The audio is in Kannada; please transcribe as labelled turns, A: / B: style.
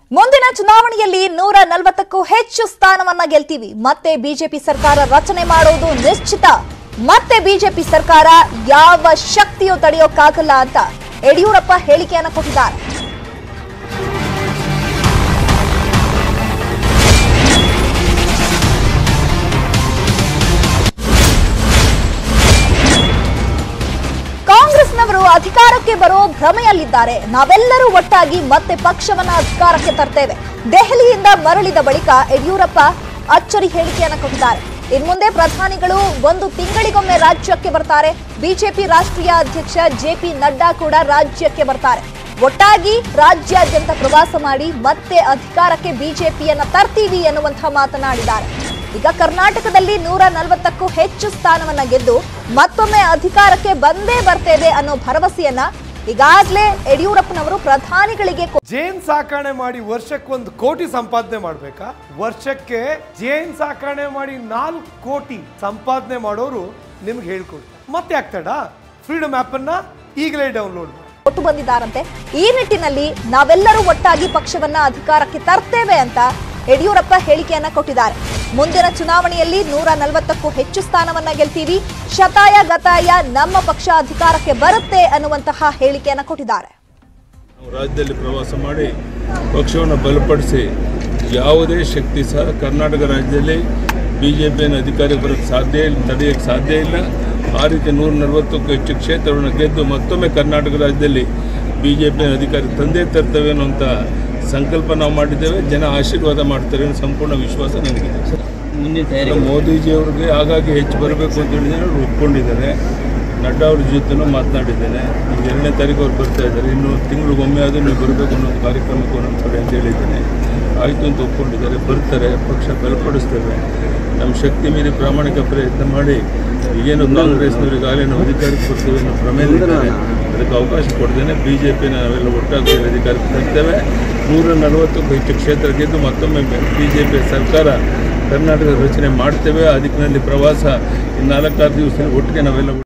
A: ಮುಂದಿನ ಚುನಾವಣೆಯಲ್ಲಿ ನೂರ ನಲವತ್ತಕ್ಕೂ ಹೆಚ್ಚು ಸ್ಥಾನವನ್ನ ಗೆಲ್ತೀವಿ ಮತ್ತೆ ಬಿಜೆಪಿ ಸರ್ಕಾರ ರಚನೆ ಮಾಡೋದು ನಿಶ್ಚಿತ ಮತ್ತೆ ಬಿಜೆಪಿ ಸರ್ಕಾರ ಯಾವ ಶಕ್ತಿಯೂ ತಡೆಯೋಕ್ಕಾಗಲ್ಲ ಅಂತ ಯಡಿಯೂರಪ್ಪ ಹೇಳಿಕೆಯನ್ನ ಕೊಟ್ಟಿದ್ದಾರೆ ಕಾಂಗ್ರೆಸ್ನವರು ಅಧಿಕಾರಕ್ಕೆ ಬರೋ ಭ್ರಮೆಯಲ್ಲಿದ್ದಾರೆ ನಾವೆಲ್ಲರೂ ಒಟ್ಟಾಗಿ ಮತ್ತೆ ಪಕ್ಷವನ್ನ ಅಧಿಕಾರಕ್ಕೆ ತರ್ತೇವೆ ದೆಹಲಿಯಿಂದ ಮರಳಿದ ಬಳಿಕ ಯಡಿಯೂರಪ್ಪ ಅಚ್ಚರಿ ಹೇಳಿಕೆಯನ್ನ ಕೊಟ್ಟಿದ್ದಾರೆ ಇನ್ಮುಂದೆ ಪ್ರಧಾನಿಗಳು ಒಂದು ತಿಂಗಳಿಗೊಮ್ಮೆ ರಾಜ್ಯಕ್ಕೆ ಬರ್ತಾರೆ ಬಿಜೆಪಿ ರಾಷ್ಟ್ರೀಯ ಅಧ್ಯಕ್ಷ ಜೆಪಿ ನಡ್ಡಾ ಕೂಡ ರಾಜ್ಯಕ್ಕೆ ಬರ್ತಾರೆ ಒಟ್ಟಾಗಿ ರಾಜ್ಯಾದ್ಯಂತ ಪ್ರವಾಸ ಮಾಡಿ ಮತ್ತೆ ಅಧಿಕಾರಕ್ಕೆ ಬಿಜೆಪಿಯನ್ನ ತರ್ತೀವಿ ಎನ್ನುವಂತಹ ಮಾತನಾಡಿದ್ದಾರೆ ಈಗ ಕರ್ನಾಟಕದಲ್ಲಿ ನೂರ ನಲವತ್ತಕ್ಕೂ ಹೆಚ್ಚು ಸ್ಥಾನವನ್ನ ಗೆದ್ದು ಮತ್ತೊಮ್ಮೆ ಅಧಿಕಾರಕ್ಕೆ ಬಂದೇ ಬರ್ತೇವೆ ಅನ್ನೋ ಭರವಸೆಯನ್ನ ಈಗಾಗಲೇ ಯಡಿಯೂರಪ್ಪನವರು ಪ್ರಧಾನಿಗಳಿಗೆ ಕೊ-
B: ಜೇನ್ ಸಾಕಣೆ ಮಾಡಿ ವರ್ಷಕ್ಕೆ ಒಂದು ಕೋಟಿ ಸಂಪಾದನೆ ಮಾಡ್ಬೇಕಾ ವರ್ಷಕ್ಕೆ ಜೇನ್ ಸಾಕಣೆ ಮಾಡಿ ನಾಲ್ಕು ಕೋಟಿ ಸಂಪಾದನೆ ಮಾಡೋರು ನಿಮ್ಗೆ ಹೇಳ್ಕೊಡ್ತಾರೆ ಮತ್ತೆ ಆಗ್ತಾಡ ಫ್ರೀಡಮ್ ಆಪ್ ಅನ್ನ ಈಗಲೇ ಡೌನ್ಲೋಡ್ ಮಾಡಿ
A: ಕೊಟ್ಟು ಬಂದಿದ್ದಾರಂತೆ ಈ ನಿಟ್ಟಿನಲ್ಲಿ ನಾವೆಲ್ಲರೂ ಒಟ್ಟಾಗಿ ಪಕ್ಷವನ್ನ ಅಧಿಕಾರಕ್ಕೆ ತರ್ತೇವೆ ಅಂತ ಯಡಿಯೂರಪ್ಪ ಹೇಳಿಕೆಯನ್ನ ಕೊಟ್ಟಿದ್ದಾರೆ ಮುಂದಿನ ಚುನಾವಣೆಯಲ್ಲಿ ನೂರ ನಲವತ್ತಕ್ಕೂ ಹೆಚ್ಚು ಸ್ಥಾನವನ್ನ ಗೆಲ್ತೀವಿ ಶತಾಯ ಗತಾಯ ನಮ್ಮ ಪಕ್ಷ ಅಧಿಕಾರಕ್ಕೆ ಬರುತ್ತೆ ಅನ್ನುವಂತಹ ಹೇಳಿಕೆಯನ್ನ ಕೊಟ್ಟಿದ್ದಾರೆ
C: ನಾವು ರಾಜ್ಯದಲ್ಲಿ ಪ್ರವಾಸ ಮಾಡಿ ಪಕ್ಷವನ್ನು ಬಲಪಡಿಸಿ ಯಾವುದೇ ಶಕ್ತಿ ಸಹ ಕರ್ನಾಟಕ ರಾಜ್ಯದಲ್ಲಿ ಬಿ ಜೆ ಪಿಯನ್ನು ಅಧಿಕಾರಕ್ಕೆ ಬರೋಕ್ಕೆ ಸಾಧ್ಯ ಇಲ್ಲ ತಡೆಯೋಕ್ಕೆ ಸಾಧ್ಯ ಇಲ್ಲ ಆ ರೀತಿ ನೂರ ನಲವತ್ತಕ್ಕೂ ಹೆಚ್ಚು ಕ್ಷೇತ್ರವನ್ನು ಗೆದ್ದು ಮತ್ತೊಮ್ಮೆ ಕರ್ನಾಟಕ ರಾಜ್ಯದಲ್ಲಿ ಬಿ ಜೆ ಪಿಯನ್ನು ಅಧಿಕಾರಕ್ಕೆ ತಂದೇ ತರ್ತೇವೆ ಅನ್ನುವಂಥ ಸಂಕಲ್ಪ ನಾವು ಮಾಡಿದ್ದೇವೆ ಜನ ಆಶೀರ್ವಾದ ಮಾಡ್ತಾರೆ ಅನ್ನೋ ಸಂಪೂರ್ಣ ವಿಶ್ವಾಸ ನನಗಿದೆ
D: ಮುಂದಿನ ತಯಾರಿ
C: ಮೋದಿಜಿಯವ್ರಿಗೆ ಆಗಾಗ್ಗೆ ಹೆಚ್ಚು ಬರಬೇಕು ಅಂತ ಹೇಳಿದ್ರೆ ಅವ್ರು ಒಪ್ಕೊಂಡಿದ್ದಾರೆ ನಡ್ಡಾ ಅವ್ರ ಜೊತೆನೂ ಮಾತನಾಡಿದ್ದೇನೆ ಈಗ ಎರಡನೇ ತಾರೀಕು ಅವ್ರು ಬರ್ತಾ ಇದ್ದಾರೆ ಇನ್ನು ತಿಂಗಳಿಗೊಮ್ಮೆ ಆದರೂ ನೀವು ಬರಬೇಕು ಅನ್ನೋ ಒಂದು ಕಾರ್ಯಕ್ರಮಕ್ಕೆ ಒಂದೊಂದು ಕಡೆ ಅಂತ ಹೇಳಿದ್ದೇನೆ ಆಯಿತು ಅಂತ ಒಪ್ಕೊಂಡಿದ್ದಾರೆ ಬರ್ತಾರೆ ಪಕ್ಷ ಬಲಪಡಿಸ್ತೇವೆ ನಮ್ಮ ಶಕ್ತಿ ಮೀರಿ ಪ್ರಾಮಾಣಿಕ ಪ್ರಯತ್ನ ಮಾಡಿ ಈಗೇನು ಕಾಂಗ್ರೆಸ್ನವ್ರಿಗೆ ಆಗಲೇ ನಾವು ಅಧಿಕಾರಕ್ಕೆ ಬರ್ತೀವಿ ಅನ್ನೋ ಪ್ರಮೇಯದಲ್ಲಿದ್ದಾರೆ ಅದಕ್ಕೆ ಅವಕಾಶ ಕೊಡ್ತೇನೆ ಬಿ ಜೆ ಪಿನ ನಾವೆಲ್ಲ ಒಟ್ಟಾಗಿ ಅಧಿಕಾರಕ್ಕೆ ತರ್ತೇವೆ ನೂರ ನಲವತ್ತಕ್ಕೂ ಹೆಚ್ಚು ಕ್ಷೇತ್ರ ಗೆದ್ದು ಮತ್ತೊಮ್ಮೆ ಬಿ ಜೆ ಪಿ ಸರ್ಕಾರ ಕರ್ನಾಟಕ ರಚನೆ ಮಾಡ್ತೇವೆ ಆ ದಿಕ್ಕಿನಲ್ಲಿ ಪ್ರವಾಸ ಈ ನಾಲ್ಕಾರು ದಿವಸದಲ್ಲಿ ಒಟ್ಟಿಗೆ ನಾವೆಲ್ಲ